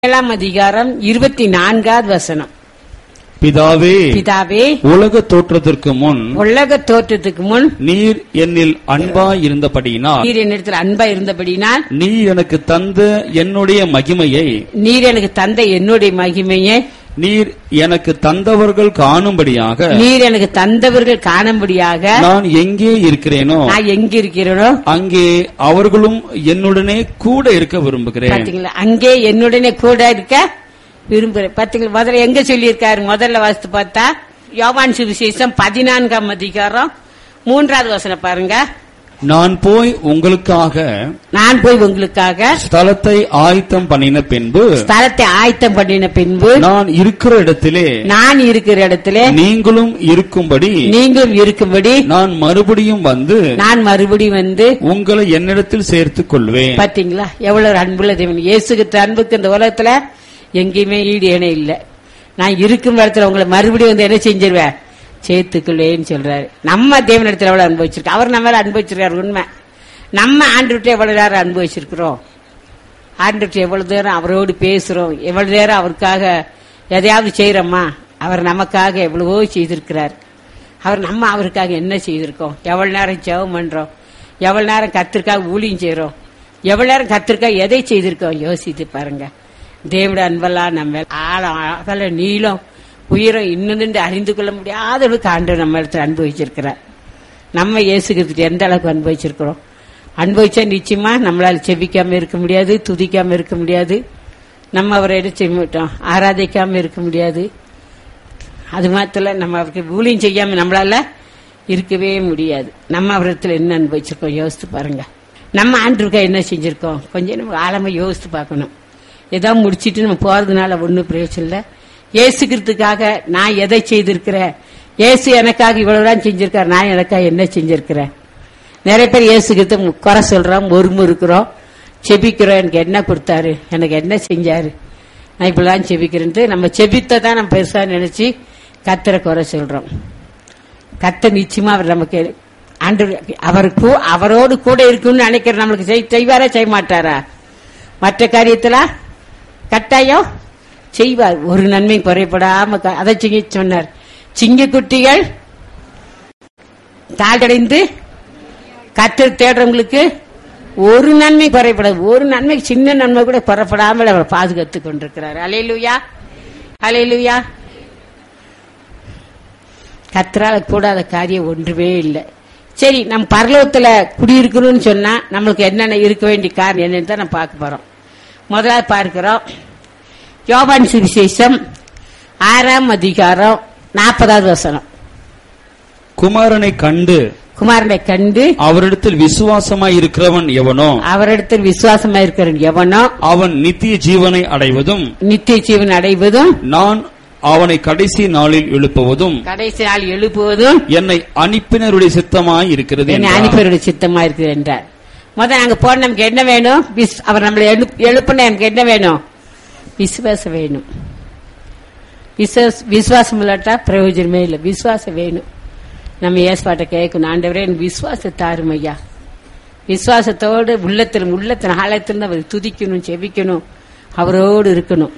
ஏழாம் அதிகாரம் இருபத்தி நான்காவது வசனம் பிதாவே பிதாவே உலக தோற்றத்திற்கு முன் உலக தோற்றத்துக்கு முன் நீர் என்னில் அன்பாய் இருந்தபடியினால் நீர் என்னிடத்தில் அன்பா இருந்தபடினால் நீ எனக்கு தந்த என்னுடைய மகிமையை நீர் எனக்கு தந்த என்னுடைய மகிமையை நீர் எனக்கு தந்தவர்கள் காணும்படியாக நீர் எனக்கு தந்தவர்கள் காணும்படியாக நான் எங்கே இருக்கிறேனோ நான் எங்க இருக்கிறேனோ அங்கே அவர்களும் என்னுடனே கூட இருக்க விரும்புகிறேன் பாத்தீங்களா அங்கே என்னுடனே கூட இருக்க விரும்புறேன் பாத்தீங்களா முதல்ல எங்க சொல்லியிருக்காரு முதல்ல வாசித்து பார்த்தா யோவான் சுவிசேஷம் பதினான்காம் அதிகாரம் மூன்றாவது வசனம் பாருங்க நான் போய் உங்களுக்காக நான் போய் உங்களுக்காக ஸ்தலத்தை ஆயத்தம் பண்ணின பின்பு ஸ்தலத்தை ஆயத்தம் பண்ணின பின்பு நான் இருக்கிற இடத்திலே நான் இருக்கிற இடத்துல நீங்களும் இருக்கும்படி நீங்களும் இருக்கும்படி நான் மறுபடியும் வந்து நான் மறுபடியும் வந்து உங்களை என்னிடத்தில் சேர்த்துக் கொள்வேன் பாத்தீங்களா எவ்வளவு ஒரு அன்புள்ள தேவன் இயேசுக்கு அன்புக்கு இந்த உலகத்துல எங்கேயுமே ஈடு இணை இல்ல நான் இருக்கும் இடத்துல உங்களை மறுபடியும் வந்து என்ன செஞ்சிருவேன் சேர்த்துக்கொள்ளேன்னு சொல்றாரு நம்ம தேவன் இடத்துல எவ்வளவு அன்பு வச்சிருக்கோம் அவர் நம்ம மேல அன்பு வச்சிருக்காரு உண்மை நம்ம ஆண்டுகிட்ட எவ்வளவு நேரம் அன்பு வச்சிருக்கிறோம் ஆண்டுகிட்ட எவ்வளவு நேரம் அவரோடு பேசுறோம் எவ்வளவு நேரம் அவருக்காக எதையாவது செய்யறோமா அவர் நமக்காக எவ்வளவோ செய்திருக்கிறார் அவர் நம்ம அவருக்காக என்ன செய்திருக்கோம் எவ்வளவு நேரம் ஜெபம் பண்றோம் எவ்வளவு நேரம் கத்திற்காக ஊழியம் செய்யறோம் எவ்வளவு நேரம் கத்திற்காக எதை செய்திருக்கோம் யோசித்து பாருங்க தேவட அன்பெல்லாம் நம்ம ஆழம் அகல நீளம் உயிரம் இன்னும் அறிந்து கொள்ள முடியாத அளவுக்கு ஆண்டவர் நம்ம இடத்துல அனுபவிச்சிருக்கிறார் நம்ம இயேசுகிறதுக்கு எந்த அளவுக்கு அனுபவிச்சிருக்கிறோம் அனுபவிச்சா நிச்சயமா நம்மளால செபிக்காம இருக்க முடியாது துதிக்காம இருக்க முடியாது நம்ம அவரை என்ன செய்ய மாட்டோம் ஆராதிக்காம இருக்க முடியாது அது மாத்திர நம்ம அவருக்கு ஊழியம் செய்யாம நம்மளால இருக்கவே முடியாது நம்ம அவரத்துல என்ன அனுபவிச்சிருக்கோம் யோசித்து பாருங்க நம்ம ஆண்டுக்கா என்ன செஞ்சிருக்கோம் கொஞ்சம் நம்ம ஆழமா யோசித்து பார்க்கணும் ஏதோ முடிச்சிட்டு நம்ம போறதுனால ஒன்றும் பிரயோஜனம் இல்லை ஏசுக்கிறதுக்காக நான் எதை செய்திருக்கிறேன் ஏசு எனக்காக இவ்வளவுதான் செஞ்சிருக்காரு நான் எனக்காக என்ன செஞ்சிருக்கிறேன் நிறைய பேர் இயேசுகிட்ட குறை சொல்றோம் ஒருமு இருக்கிறோம் செபிக்கிறோம் எனக்கு என்ன கொடுத்தாரு எனக்கு என்ன செஞ்சாரு நான் இப்படிலாம் செபிக்கிறேன்ட்டு நம்ம செபித்தை தான் நம்ம பெருசா நினைச்சு கத்தரை குறை சொல்றோம் கத்த நிச்சயமா அவர் நமக்கு ஆண்டு அவருக்கு அவரோடு கூட இருக்குன்னு நினைக்கிற நம்மளுக்கு செய்- செய்வாரா செய்ய மாட்டாரா மற்ற காரியத்துல கட்டாயம் செய்வார் ஒரு நன்மை குறைபடாம க- அதை செய்ய சொன்னார் சிங்க குட்டிகள் தாழ்டைந்து கத்து தேடுறவங்களுக்கு ஒரு நன்மை குறைபடாது ஒரு நன்மை சின்ன நன்மை கூட குறைப்படாமல் அவர் பாதுகாத்து கொண்டிருக்கிறார் அலையிலுயா அலையிலுயா கத்தரால கூடாத காரியம் ஒன்றுமே இல்லை சரி நம்ம பரலோகத்துல குடியிருக்கணும்னு சொன்னா நம்மளுக்கு என்னென்ன இருக்க வேண்டிய காரணம் என்னன்னு தான் நம்ம பார்க்க போறோம் முதலாவது பார்க்கிறோம் யோபான் சுவிசேஷம் ஆறாம் அதிகாரம் நாற்பதாவது வசனம் குமாரனை கண்டு குமாரனை கண்டு அவரிடத்தில் விசுவாசமாய் இருக்கிறவன் எவனோ அவரிடத்தில் விசுவாசமா இருக்கிற எவனோ அவன் நித்திய ஜீவனை அடைவதும் நித்திய ஜீவன் அடைவதும் நான் அவனை கடைசி நாளில் எழுப்புவதும் கடைசி நாள் எழுப்புவதும் என்னை அனுப்பினருடைய சித்தமாய் இருக்கிறது என்னை என்றார். அனுப்பியருடைய சித்தமா இருக்குது என்றார் முதல் அங்க போன நமக்கு என்ன வேணும் விஸ்- அவர் நம்மளை எழுப்- எழுப்புன நமக்கு என்ன வேணும் விசுவாசம் வேணும் விசுவாஸ்- விசுவாசம் இல்லாட்டா பிரயோஜனமே இல்லை விசுவாசம் வேணும் நம்ம ஏற்பாட்டை கேட்கணும் ஆண்டவரே எனக்கு விசுவாசத்தை தாரும் ஐயா விசுவாசத்தோடு உள்ளத்தில் உள்ளத்தின் ஆழத்தில் அவர் துதிக்கணும் செபிக்கணும் அவரோடு இருக்கணும்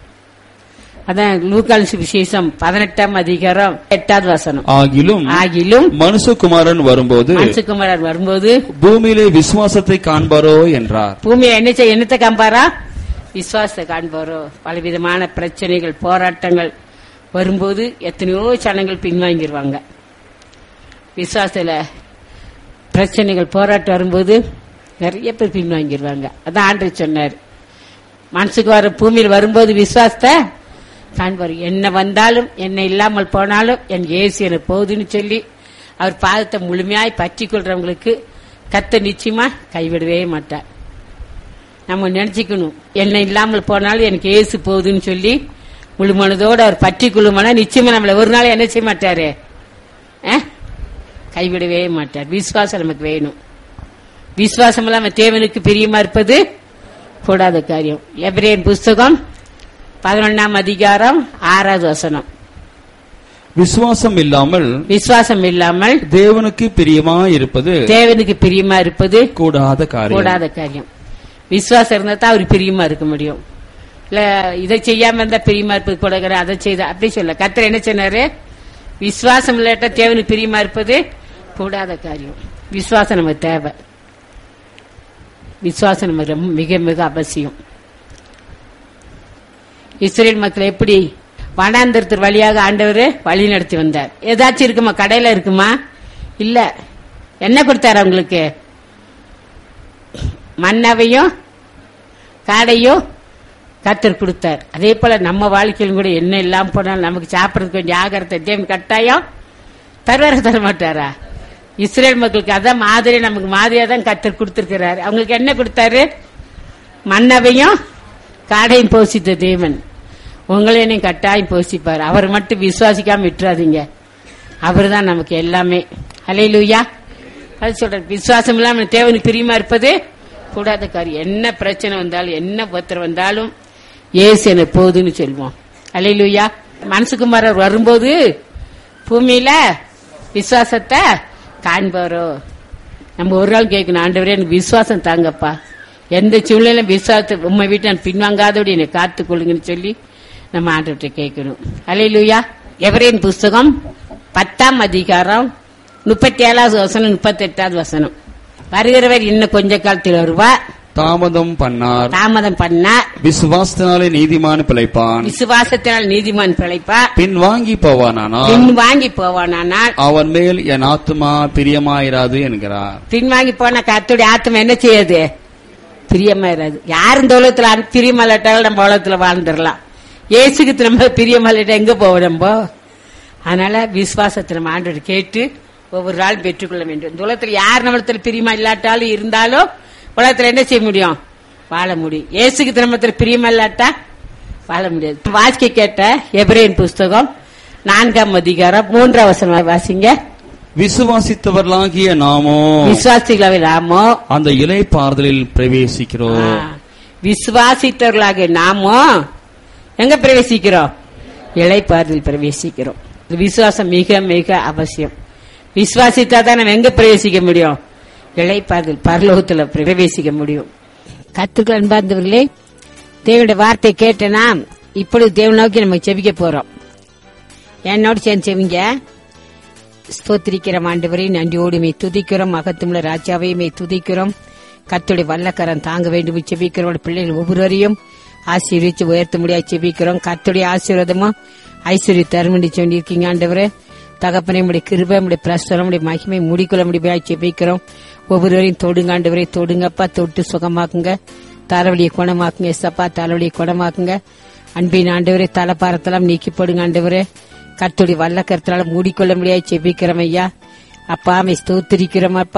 அதான் லூக்கால் விசேஷம் பதினெட்டாம் அதிகாரம் எட்டாவது வசனம் ஆகிலும் ஆகிலும் மனுஷகுமாரன் வரும்போது மனுஷகுமாரர் வரும்போது பூமியிலே விசுவாசத்தை காண்பாரோ என்றார் பூமியில என்ன செய்ய என்னத்தை காண்பாரா விசுவாசத்தை காண்பாரோ பலவிதமான பிரச்சனைகள் போராட்டங்கள் வரும்போது எத்தனையோ சனங்கள் பின்வாங்கிடுவாங்க விசுவாசத்துல பிரச்சனைகள் போராட்டம் வரும்போது நிறைய பேர் பின்வாங்கிடுவாங்க அதான் ஆண்டு சொன்னார் மனசுக்கு வர பூமியில் வரும்போது விசுவாசத்தை காண்பார் என்ன வந்தாலும் என்ன இல்லாமல் போனாலும் என் இயேசு எனக்கு போகுதுன்னு சொல்லி அவர் பாதத்தை முழுமையாய் பற்றி கொள்றவங்களுக்கு கத்த நிச்சயமா கைவிடவே மாட்டார் நம்ம நினைச்சுக்கணும் என்ன இல்லாமல் போனாலும் எனக்கு இயேசு போகுதுன்னு சொல்லி முழு மனதோடு அவர் பற்றி கொள்ளுமானா நிச்சயமா நம்மளை ஒரு நாள் என்ன செய்ய மாட்டாரு ஆ? கைவிடவே மாட்டார் விசுவாசம் நமக்கு வேணும் விசுவாசம் இல்லாம தேவனுக்கு பிரியமா இருப்பது கூடாத காரியம் எபிரேன் புஸ்தகம் பதினொன்னாம் அதிகாரம் ஆறாவது வசனம் விசுவாசம் இல்லாமல் விசுவாசம் இல்லாமல் தேவனுக்கு பிரியமா இருப்பது தேவனுக்கு பிரியமா இருப்பது கூடாத காரியம் கூடாத காரியம் விசுவாசம் இருந்தா தான் அவர் பிரியமா இருக்க முடியும் இல்ல இதை செய்யாம இருந்தா பிரியமா இருப்பது போலங்கிற அதை செய்த அப்படி சொல்ல கத்தர் என்ன சொன்னாரு விசுவாசம் இல்லாட்ட தேவனுக்கு பிரியமா இருப்பது கூடாத காரியம் விசுவாசம் நமக்கு தேவை விசுவாசம் நமக்கு ரொம்ப மிக மிக அவசியம் இஸ்ரேல் மக்கள் எப்படி வனாந்தரத்து வழியாக ஆண்டவர் வழி நடத்தி வந்தார் ஏதாச்சும் இருக்குமா கடையில இருக்குமா இல்ல என்ன கொடுத்தாரு அவங்களுக்கு மன்னாவையும் காடையும் கத்தர் கொடுத்தார் அதே போல நம்ம வாழ்க்கையிலும் கூட என்ன இல்லாம போனாலும் நமக்கு சாப்பிடறதுக்கு கொஞ்சம் ஆகிறத தேவன் கட்டாயம் தருவார தர மாட்டாரா இஸ்ரேல் மக்களுக்கு அதான் மாதிரி நமக்கு மாதிரியா தான் கத்தர் கொடுத்திருக்கிறாரு அவங்களுக்கு என்ன கொடுத்தாரு மன்னவையும் காடையும் போசித்த தேவன் உங்களை என்னையும் கட்டாயம் போசிப்பார் அவர் மட்டும் விசுவாசிக்காம விட்டுறாதீங்க அவர் தான் நமக்கு எல்லாமே அலையிலுயா அது சொல்றேன் விசுவாசம் இல்லாம தேவனுக்கு பிரியமா இருப்பது கூடாத காரியம் என்ன பிரச்சனை வந்தாலும் என்ன பத்திரம் வந்தாலும் ஏசு எனக்கு போகுதுன்னு சொல்லுவோம் அலையிலுயா மனசுக்குமாரர் வரும்போது பூமியில விசுவாசத்தை காண்பாரோ நம்ம ஒரு நாள் கேட்கணும் ஆண்டவரே எனக்கு விசுவாசம் தாங்கப்பா எந்த சூழ்நிலையிலும் விசுவாசத்தை உண்மை வீட்டு நான் பின்வாங்காதோடு என்னை காத்துக் கொள்ளுங்கன்னு சொல்லி நம்ம ஆண்டவர்கிட்ட கேட்கணும் அலையிலுயா எவரேன் புஸ்தகம் பத்தாம் அதிகாரம் முப்பத்தி ஏழாவது வசனம் முப்பத்தி எட்டாவது வசனம் வருகிறவர் இன்னும் கொஞ்ச காலத்தில் வருவா தாமதம் பண்ணார் தாமதம் பண்ணா விசுவாசத்தினாலே நீதிமான் பிழைப்பான் விசுவாசத்தினால் நீதிமான் பிழைப்பா பின் வாங்கி போவானானால் பின் வாங்கி போவானால் அவன் மேல் என் ஆத்துமா பிரியமாயிராது என்கிறார் பின் வாங்கி போனா கத்துடைய ஆத்மா என்ன செய்யுது பிரியமா இராது யாரும் இந்த உலகத்துல அன்- பிரியமா இல்லாட்டாலும் நம்ம உலகத்துல வாழ்ந்துடலாம் ஏசுக்கு நம்ம பிரியமா இல்லாட்டா எங்க போவோம் நம்ம அதனால விசுவாசத்தை நம்ம ஆண்டவர் கேட்டு ஒவ்வொரு நாள் பெற்றுக்கொள்ள வேண்டும் இந்த உலகத்துல யார் நம்மளத்துல பிரியமா இல்லாட்டாலும் இருந்தாலும் உலகத்துல என்ன செய்ய முடியும் வாழ முடியும் ஏசுக்கு திருமணத்துல பிரியமா இல்லாட்டா வாழ முடியாது வாசிக்க கேட்ட எபிரேன் புஸ்தகம் நான்காம் அதிகாரம் மூன்றாம் வசனம் வாசிங்க விசுவாசித்தவர்களாகிய நாமோ விசுவாசிகளாவே நாமோ அந்த இலைப்பாறுதலில் பிரவேசிக்கிறோம் ஆ, விசுவாசித்தவர்களாக நாமோ எங்க பிரவேசிக்கிறோம் இலைப்பாறுதல் பிரவேசிக்கிறோம் இது விசுவாசம் மிக மிக அவசியம் விசுவாசித்தா தான் நம்ம எங்க பிரவேசிக்க முடியும் இலைப்பாறுதல் பரலோகத்துல பிரவேசிக்க முடியும் கத்துக்கள் அன்பார்ந்தவர்களே தேவனுடைய வார்த்தை கேட்டனா இப்பொழுது தேவன் நோக்கி நம்ம செபிக்க போறோம் என்னோட சேர்ந்து செவிங்க ஸ்தோத்திரிக்கிறோம் ஆண்டவரை நன்றியோடு மே துதிக்கிறோம் மகத்துமுள்ள ராஜாவை மே துதிக்கிறோம் கத்துடைய வல்லக்கரம் தாங்க வேண்டும் செபிக்கிறோம் பிள்ளைகள் ஒவ்வொருவரையும் ஆசீர்வதிச்சு உயர்த்த முடியாது செபிக்கிறோம் கத்துடைய ஆசீர்வாதமும் ஐஸ்வர்ய தருமண்டி சொல்லியிருக்கீங்க ஆண்டவரே தகப்பனை உடைய கிருபை உடைய பிரஸ்தரம் உடைய மகிமை முடிக்கொள்ள முடியாது செபிக்கிறோம் ஒவ்வொருவரையும் தொடுங்க ஆண்டவரை தொடுங்கப்பா தொட்டு சுகமாக்குங்க தலைவலியை குணமாக்குங்க எஸ்அப்பா தலைவலியை குணமாக்குங்க அன்பின் ஆண்டவரே தலைப்பாரத்தெல்லாம் நீக்கி போடுங்க ஆண்டவரே கர்த்தருடைய வல்ல கருத்தினால மூடிக்கொள்ள முடியாது செபிக்கிறோம் ஐயா அப்பா மை ஸ்தோத்திரிக்கிறோம் அப்பா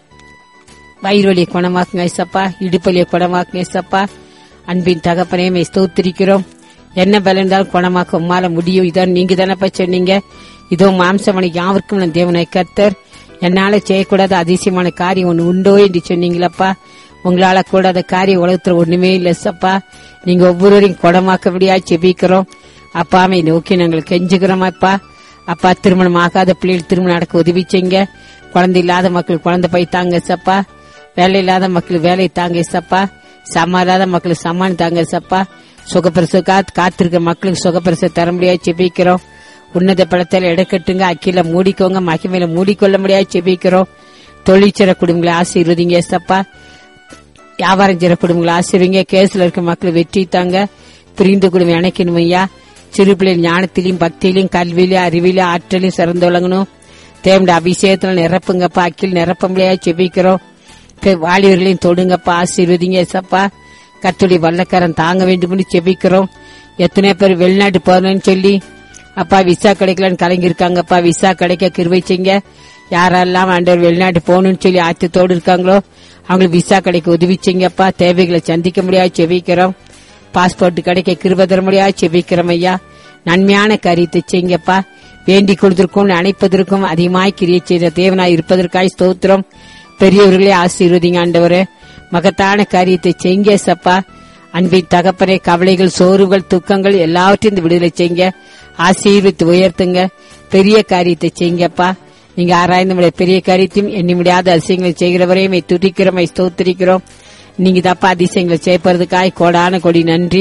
வயிறுவலியை குணமாக்குங்க ஐசப்பா இடுப்பலியை குணமாக்குங்க ஐசப்பா அன்பின் தகப்பனே மை ஸ்தோத்திரிக்கிறோம் என்ன பலம் இருந்தாலும் குணமாக்க உம்மால முடியும் இதான் நீங்க தானப்பா சொன்னீங்க இதோ மாம்சமனை யாவருக்கும் நான் தேவனை கர்த்தர் என்னால செய்யக்கூடாத அதிசயமான காரியம் ஒன்று உண்டோ என்று சொன்னீங்களப்பா உங்களால கூடாத காரியம் உலகத்துல ஒண்ணுமே இல்ல சப்பா நீங்க ஒவ்வொருவரையும் குணமாக்கபடியா செபிக்கிறோம் அப்பாமை நோக்கி நாங்கள் கெஞ்சுக்கிறோம் அப்பா அப்பா திருமணம் ஆகாத பிள்ளைகள் திருமணம் நடக்க உதவி செய்யுங்க குழந்தை இல்லாத மக்கள் குழந்தை போய் தாங்க சப்பா வேலை இல்லாத மக்கள் வேலை தாங்க சப்பா சமா இல்லாத மக்களுக்கு சமான் தாங்க சப்பா சுகப்பிரசு காத்து காத்திருக்க மக்களுக்கு சுகப்பிரசு தர முடியாது செபிக்கிறோம் உன்னத படத்தில் எடுக்கட்டுங்க அக்கில மூடிக்கோங்க மகிமையில மூடிக்கொள்ள முடியாது செபிக்கிறோம் தொழிற்சிற குடும்பங்களை ஆசீர்வதிங்க ஏசப்பா வியாபாரம் செய்யற குடும்பங்களை ஆசீர்வதிங்க கேஸ்ல இருக்க மக்கள் வெற்றி தாங்க பிரிந்து குடும்பம் இணைக்கணும் ஐயா சிறு பிள்ளைகள் ஞானத்திலையும் பக்தியிலையும் கல்வியிலையும் அறிவிலையும் ஆற்றலையும் சிறந்து விளங்கணும் தேவனுடைய அபிஷேகத்துல நிரப்புங்கப்பா அக்கில் நிரப்ப முடியாது செபிக்கிறோம் பெ- வாலிபர்களையும் தொடுங்கப்பா ஆசீர்வதிங்க ஏசப்பா கத்துடைய வல்லக்காரன் தாங்க வேண்டும்னு செபிக்கிறோம் எத்தனை பேர் வெளிநாட்டு போறேன்னு சொல்லி அப்பா விசா கிடைக்கலன்னு கலங்கிருக்காங்கப்பா விசா கிடைக்க கிருபை செய்யுங்க யாரெல்லாம் ஆண்டவர் வெளிநாட்டு போகணும்னு சொல்லி ஆத்தியத்தோடு இருக்காங்களோ அவங்களுக்கு விசா கிடைக்க உதவி செய்யுங்கப்பா தேவைகளை சந்திக்க முடியாது செபிக்கிறோம் பாஸ்போர்ட் கிடைக்க கிருபை தர முடியாது செபிக்கிறோம் ஐயா நன்மையான காரியத்தை செய்யுங்கப்பா வேண்டிக் கொள்வதற்கும் அணைப்பதற்கும் அதிகமாய் கிரியை செய்த தேவனாய் இருப்பதற்காய் ஸ்தோத்திரம் பெரியவர்களே ஆசீர்வதிங்க ஆண்டவரே மகத்தான காரியத்தை செய்யுங்க சப்பா அன்பின் தகப்பனே கவலைகள் சோர்வுகள் துக்கங்கள் எல்லாவற்றையும் இந்த விடுதலை செய்யுங்க ஆசீர்வித்து உயர்த்துங்க பெரிய காரியத்தை செய்யுங்கப்பா நீங்க ஆராய்ந்து முடிய பெரிய காரியத்தையும் எண்ணி முடியாத அதிசயங்களை செய்கிறவரையும் துதிக்கிறோம் ஸ்தோத்திரிக்கிறோம் நீங்க தப்பா அதிசயங்களை செய்யப்படுறதுக்காய் கோடான கொடி நன்றி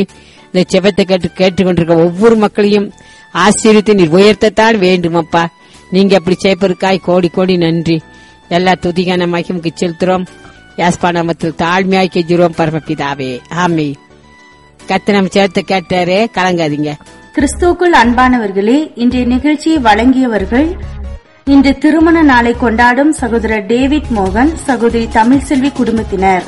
இந்த செபத்தை கேட்டு கேட்டுக்கொண்டிருக்க ஒவ்வொரு மக்களையும் ஆசீர்வித்து நீர் உயர்த்தத்தான் வேண்டுமப்பா நீங்க அப்படி செய்ப்பதற்காய் கோடி கோடி நன்றி எல்லா துதிகான மகிமுக்கு செலுத்துறோம் யாஸ்பா நாமத்தில் தாழ்மையாய் கெஞ்சுறோம் பரமபிதாவே ஆமே கத்து நம்ம சேர்த்து கேட்டாரே கலங்காதீங்க கிறிஸ்துவுக்குள் அன்பானவர்களே இன்றைய நிகழ்ச்சியை வழங்கியவர்கள் இன்று திருமண நாளை கொண்டாடும் சகோதரர் டேவிட் மோகன் சகோதரி தமிழ்செல்வி குடும்பத்தினர்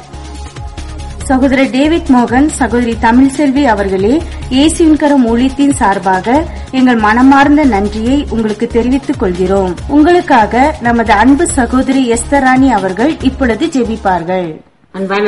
சகோதரர் டேவிட் மோகன் சகோதரி தமிழ்செல்வி அவர்களே இயேசுவின் கரம் ஊழியத்தின் சார்பாக எங்கள் மனமார்ந்த நன்றியை உங்களுக்கு தெரிவித்துக் கொள்கிறோம் உங்களுக்காக நமது அன்பு சகோதரி எஸ்தர் ராணி அவர்கள் இப்பொழுது ஜெபிப்பார்கள் அன்பான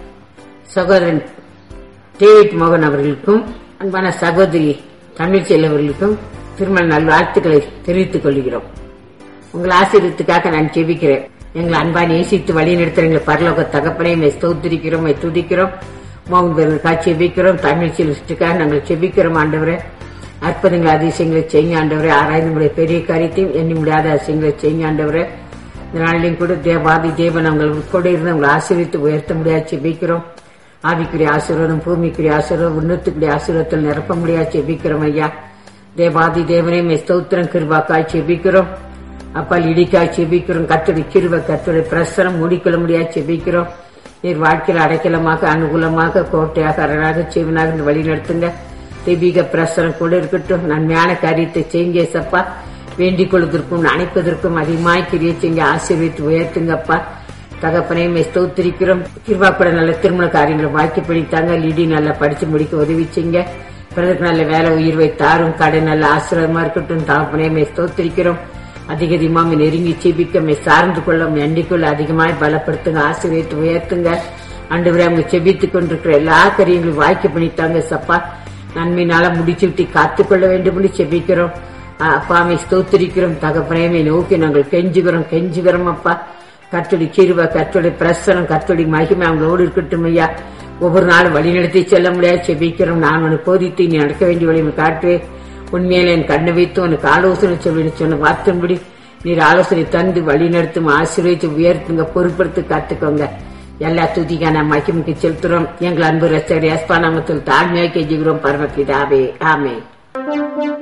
சகோதரன் டேவிட் மோகன் அவர்களுக்கும் அன்பான சகோதரி தமிழ்ச்செல்வி அவர்களுக்கும் திருமண நல்வாழ்த்துக்களை தெரிவித்துக் கொள்கிறோம் உங்கள் ஆசீர்வத்துக்காக நான் ஜெபிக்கிறேன் எங்களை அன்பா நேசித்து வழி நடத்துற எங்கள் பரலோக தகப்பனை ஸ்தோத்திரிக்கிறோம் துதிக்கிறோம் மோகன் பெருக்காக செபிக்கிறோம் தமிழ் செல்வத்துக்காக நாங்கள் செபிக்கிறோம் ஆண்டவரே அற்புதங்கள் அதிசயங்களை செய்ய ஆண்டவரே ஆராய்ந்து முடிய பெரிய காரியத்தையும் எண்ணி முடியாத அதிசயங்களை செய்ய ஆண்டவரே இந்த நாளிலையும் கூட தேவாதி தேவன் உங்கள் கூட இருந்து உங்களை ஆசீர்வித்து உயர்த்த முடியாது செபிக்கிறோம் ஆவிக்குரிய ஆசீர்வாதம் பூமிக்குரிய ஆசீர்வாதம் உன்னத்துக்குரிய ஆசீர்வாதத்தில் நிரப்ப முடியாது செபிக்கிறோம் ஐயா தேவாதி தேவனே ஸ்தோத்திரம் கிருபாக்காய் செபிக்கிறோம் அப்பால் இடிக்காய் செபிக்கிறோம் கத்தடி கிருவ கத்தடி பிரசனம் மூடிக்கொள்ள முடியாது செபிக்கிறோம் நீர் வாழ்க்கையில் அடைக்கலமாக அனுகூலமாக கோட்டையாக அரணாக செவனாக இருந்து வழி நடத்துங்க தெய்வீக பிரசனம் கூட இருக்கட்டும் நன்மையான காரியத்தை செய்யுங்க சப்பா வேண்டிக் கொள்வதற்கும் அணைப்பதற்கும் அதிகமாய் கிரிய செய்ய ஆசீர்வித்து உயர்த்துங்கப்பா தகப்பனையும் ஸ்தோத்திரிக்கிறோம் கிருபாப்பட நல்ல திருமண காரியங்களை வாக்கி பிடித்தாங்க லிடி நல்லா படிச்சு முடிக்க உதவி செய்யுங்க பிறகு நல்ல வேலை உயிர்வை தாரும் கடை நல்ல ஆசீர்வாதமா இருக்கட்டும் தகப்பனையும் ஸ்தோத்திரிக்கிறோம் அதிக அதிகமாக நெருங்கி செபிக்க மே சார்ந்து கொள்ள எண்ணிக்கொள்ள அதிகமாய் பலப்படுத்துங்க ஆசீர்வித்து உயர்த்துங்க ஆண்டவரே அவங்க செபித்துக் கொண்டிருக்கிற எல்லா காரியங்களும் வாய்க்கு பண்ணித்தாங்க சப்பா நன்மையினால முடிச்சு விட்டு காத்துக்கொள்ள வேண்டும் என்று செபிக்கிறோம் அப்பாமை ஸ்தோத்திரிக்கிறோம் தகப்பனையுமே நோக்கி நாங்கள் கெஞ்சுகிறோம் கெஞ்சுகிறோம் அப்பா கத்துடி கிருவ கத்துடி பிரசனம் கத்துடி மகிமை அவங்களோடு இருக்கட்டும் ஐயா ஒவ்வொரு நாளும் வழிநடத்தி செல்ல முடியாது செபிக்கிறோம் நான் உனக்கு போதித்து நீ நடக்க வேண்டிய வழியை காட்டுவேன் உண்மையில என் கண்ணை வைத்து உனக்கு ஆலோசனை சொல்லி சொன்ன வார்த்தைப்படி நீர் ஆலோசனை தந்து வழி நடத்தும் ஆசீர்வதித்து உயர்த்துங்க பொறுப்படுத்தி காத்துக்கோங்க எல்லா துதிக்கான மகிமுக்கு செலுத்துறோம் எங்கள் அன்பு ரசகர் எஸ்பா நாமத்தில் தாழ்மையாக கெஞ்சுகிறோம் பரமபிதாவே ஆமே